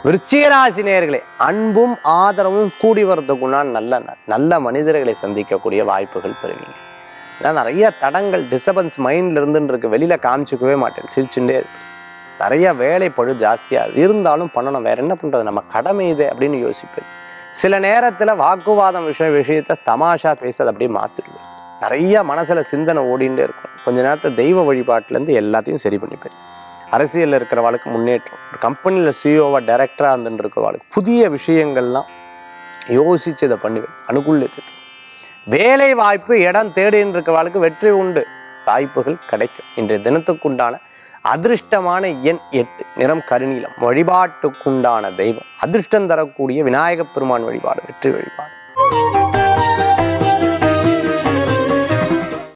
விருச்சிகராசி நேயர்களே அன்பும் ஆதரவும் கூடி வர்றதுக்குண்டான நல்ல நாள் நல்ல மனிதர்களை சந்திக்கக்கூடிய வாய்ப்புகள் பெறுவீங்க ஏன்னா நிறைய தடங்கள் டிஸ்டர்பன்ஸ் மைண்ட்ல இருந்துன்னு இருக்கு வெளியில காமிச்சிக்கவே மாட்டேன் சிரிச்சுட்டே இருக்கு நிறைய வேலை பழு ஜாஸ்தியாக இருந்தாலும் பண்ணணும் வேற என்ன பண்றது நம்ம கடமை இது அப்படின்னு யோசிப்பேன் சில நேரத்துல வாக்குவாதம் விஷய விஷயத்த தமாஷா பேசுறது அப்படியே மாத்திடுவேன் நிறைய மனசுல சிந்தனை ஓடிண்டே இருக்கும் கொஞ்ச நேரத்தை தெய்வ வழிபாட்டுல இருந்து எல்லாத்தையும் சரி பண்ணிப்பேன் அரசியலில் இருக்கிறவாளுக்கு முன்னேற்றம் ஒரு கம்பெனியில் சிஇஓவா டைரக்டராக இருந்துட்டு இருக்கிறவாளுக்கு புதிய விஷயங்கள்லாம் யோசிச்சு இதை பண்ணுவேன் அனுகூலித்து வேலை வாய்ப்பு இடம் தேடின்னு இருக்கிறவாளுக்கு வெற்றி உண்டு வாய்ப்புகள் கிடைக்கும் இன்றைய தினத்துக்குண்டான அதிர்ஷ்டமான எண் எட்டு நிறம் கருநீலம் வழிபாட்டுக்குண்டான தெய்வம் அதிர்ஷ்டம் தரக்கூடிய விநாயகப் பெருமான் வழிபாடு வெற்றி வழிபாடு